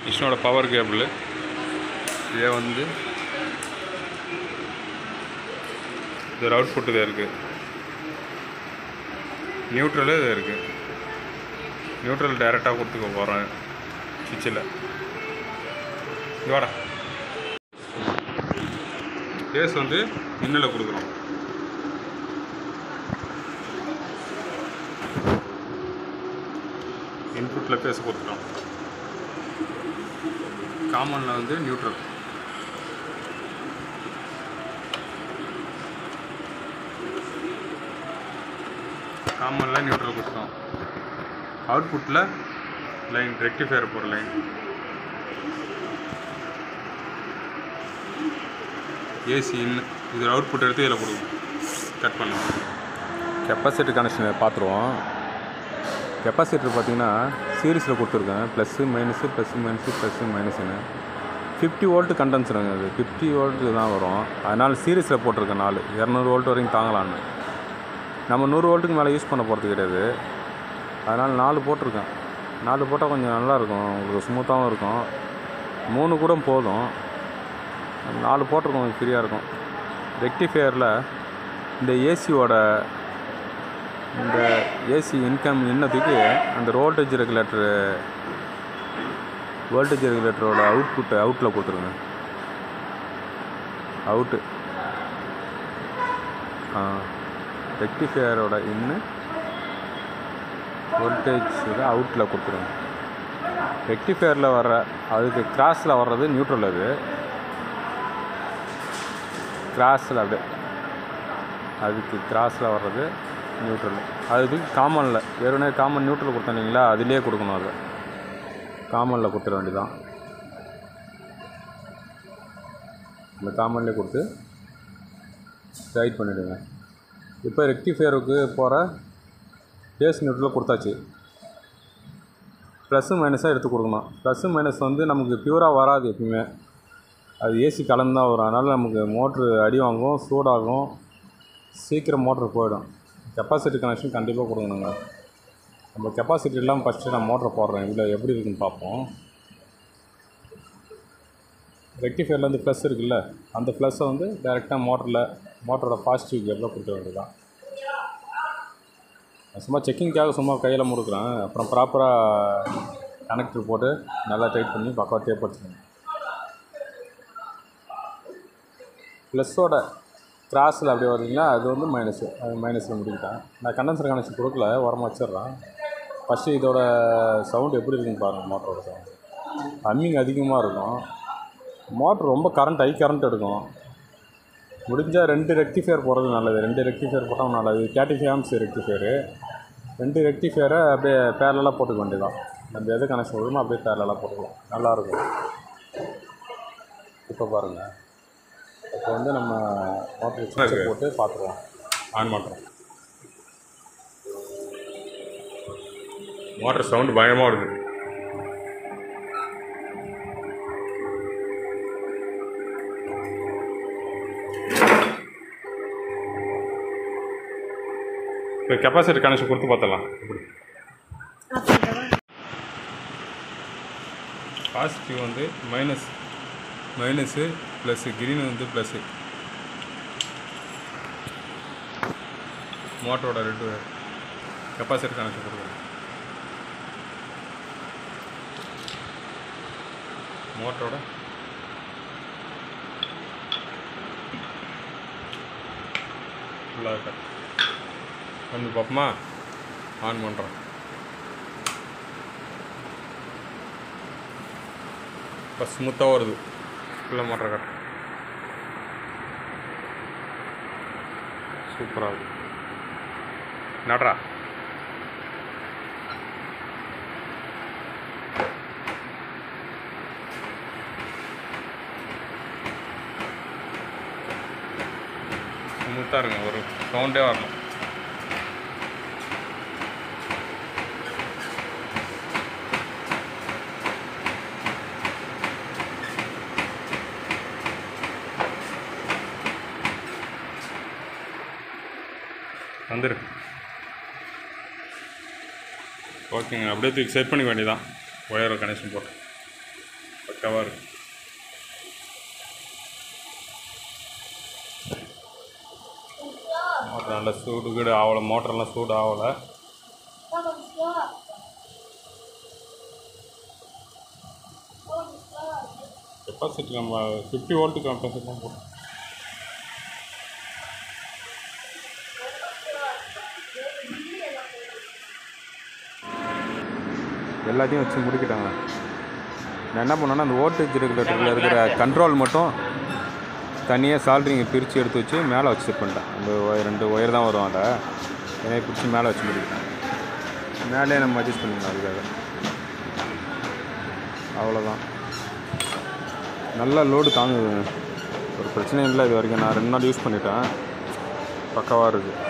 மிஷினோட power cable இதே வந்து இது அவுட்புட் இதாக இருக்குது நியூட்ரலு இது இருக்குது நியூட்ரல் டைரெக்டாக கொடுத்துக்க போகிறேன் சுவிட்சில் வாடா பேஸ் வந்து இன்னில் கொடுக்குறோம் இன்புட்டில் பேச கொடுத்துட்டோம் காமனில் வந்து நியூட்ரல் காமனில் நியூட்ரல் கொடுத்தோம் அவுட்புட்டில் லைன் ரெக்டிஃபையர் போகிற லைன் ஏசி இன் இது அவுட்புட் எடுத்து இதில் கொடுக்கும் கட் பண்ணலாம் கெப்பாசிட்டி கனெக்ஷன் பார்த்துருவோம் கெப்பாசிட்டர் பார்த்தீங்கன்னா சீரிஸில் கொடுத்துருக்கேன் plus minus plus minus plus மைனஸுன்னு ஃபிஃப்டி வோல்ட்டு கண்டென்சருங்க அது ஃபிஃப்டி வோல்ட்டு தான் வரும் அதனால் சீரிஸில் போட்டிருக்கேன் நாலு இரநூறு வோல்ட் வரைக்கும் தாங்கலான்னு நம்ம நூறு வோல்ட்டுக்கு மேலே யூஸ் பண்ண போகிறது கிடையாது அதனால் நாலு போட்டிருக்கேன் நாலு போட்டால் கொஞ்சம் நல்லாயிருக்கும் உங்களுக்கு ஸ்மூத்தாகவும் இருக்கும் மூணு கூட போதும் நாலு போட்டிருக்கோம் கொஞ்சம் ஃப்ரீயாக இருக்கும் ரெக்டிஃபையரில் இந்த ஏசியோட இந்த ஏசி இன்கம் இன்னத்துக்கு அந்த வோல்டேஜ் ரெகுலேட்டரு வோல்டேஜ் ரெகுலேட்டரோட அவுட்புட் அவுட்டில் கொடுத்துருங்க அவுட்டு ரெக்டிஃபையரோட இன்னு வோல்டேஜ் அவுட்டில் கொடுத்துருங்க ரெக்டிஃபையரில் வர்ற அதுக்கு கிராஸில் வர்றது நியூட்ரல் அது கிராஸில் அப்படியே அதுக்கு கிராஸில் வர்றது நியூட்ரல் அதுக்கு காமனில் வெறுமனே காமன் நியூட்ரல் கொடுத்தோம் இல்லைங்களா அதிலே கொடுக்கணும் அதை காமனில் கொடுத்துட வேண்டியதான் இந்த காமன்லேயே கொடுத்து டைட் பண்ணிவிடுங்க இப்போ ரெக்டிஃபையருக்கு போகிற பேஸ் நியூட்ரல் கொடுத்தாச்சு ப்ளஸ்ஸு மைனஸாக எடுத்து கொடுக்கணும் ப்ளஸ்ஸு மைனஸ் வந்து நமக்கு பியூராக வராது எப்பயுமே அது ஏசி கலந்து தான் வரும் அதனால் நமக்கு மோட்ரு அடி வாங்கும் சூடாகும் சீக்கிரம் மோட்ரு போயிடும் கெப்பாசிட்டி கனெக்ஷன் கண்டிப்பாக கொடுக்கணுங்க நம்ம கெப்பாசிட்டி இல்லாமல் ஃபஸ்ட்டு நான் மோட்டரை போடுறேன் இதில் எப்படி இருக்குன்னு பார்ப்போம் ரெக்டிஃபையர்லேருந்து ப்ளஸ் இருக்குல்ல அந்த ப்ளஸ்ஸை வந்து டைரெக்டாக மோட்டரில் மோட்டரோட பாசிட்டிவ் கேப்பில் கொடுக்க வேண்டியதான் சும்மா செக்கிங்க்காக சும்மா கையில் முறுக்குறேன் அப்புறம் ப்ராப்பராக கனெக்டர் போட்டு நல்லா டைட் பண்ணி பக்கம் டேப் வச்சுக்கணும் ப்ளஸ்ஸோட கிராஸில் அப்படியே வருதுங்களா அது வந்து மைனஸு அது மைனஸில் முடிக்கிட்டேன் நான் கண்டென்சர் கனெக்ஷன் கொடுக்கல உரமா வச்சிடுறேன் ஃபஸ்ட்டு இதோட சவுண்ட் எப்படி இருக்குன்னு பாருங்கள் மோட்டரோட சவுண்டு ஹம்மிங் அதிகமாக இருக்கும் மோட்ரு ரொம்ப கரண்ட் ஹை கரண்ட் எடுக்கும் முடிஞ்சால் ரெண்டு ரெக்டிஃபையர் போடுறது நல்லது ரெண்டு ரெக்டிஃபையர் போட்டால் நல்லது தேர்ட்டி ஃபைவ் ஆம்ஸ் ரெக்டிஃபையரு ரெண்டு ரெக்டிஃபையரை அப்படியே பேரலாக போட்டுக்க வேண்டியதான் நம்ம எது கனெக்ஷன் வருமோ அப்படியே பேரலாக போட்டுக்கலாம் நல்லாயிருக்கும் இப்போ பாருங்கள் இப்போ வந்து நம்ம மோட்டர் சுவிட்சை போட்டு பார்த்துருவோம் ஆன் பண்ணுறோம் மோட்டர் சவுண்டு பயமாக வருது இப்போ கெப்பாசிட்டி கனெக்ஷன் கொடுத்து பார்த்தலாம் இப்படி பாசிட்டிவ் வந்து மைனஸ் மைனஸு ப்ளஸ்ஸு க்ரீன் வந்து ப்ளஸ்ஸு மோட்டரோட ரெண்டு கெப்பாசிட்டி கனெக்ஷன் கொடுக்குறேன் மோட்டரோட ஃபுல்லாக இருக்கா வந்து பார்ப்போமா ஆன் பண்ணுறோம் இப்போ ஸ்மூத்தாக வருது ஃபுல்லாக மோட்டர் கட் சூப்பராக இருக்குது நடரா ஸ்மூத்தாக இருங்க ஒரு சவுண்டே வரணும் வந்துரு ஓகேங்க அப்படியே தூக்கி செட் பண்ணிக்க வேண்டியதான் ஒயரை கனெக்ஷன் போட்டு பக்காவாக இருக்கு மோட்டர் நல்லா சூடு கீடு ஆகலை மோட்டர்லாம் சூடு ஆகலை கெப்பாசிட்டி நம்ம ஃபிஃப்டி வோல்ட்டு கெப்பாசிட்டி தான் போட்டோம் எல்லாத்தையும் வச்சு முடிக்கிட்டாங்க நான் என்ன பண்ணேன்னா அந்த ஓல்டேஜ் ரெகுலேட்டரில் இருக்கிற கண்ட்ரோல் மட்டும் தனியாக சால்ட்ரிங்கை பிரித்து எடுத்து வச்சு மேலே வச்சு செட் பண்ணிட்டேன் அந்த ஒயர் ரெண்டு ஒயர் தான் வரும் அதை என்னை பிடிச்சி மேலே வச்சு முடிக்கிட்டேன் மேலே நம்ம அட்ஜஸ்ட் பண்ணிக்கலாம் அதுக்காக அவ்வளோதான் நல்லா லோடு தாங்குது ஒரு பிரச்சனையும் இல்லை இது வரைக்கும் நான் ரெண்டு நாள் யூஸ் பண்ணிட்டேன் பக்காவாக இருக்குது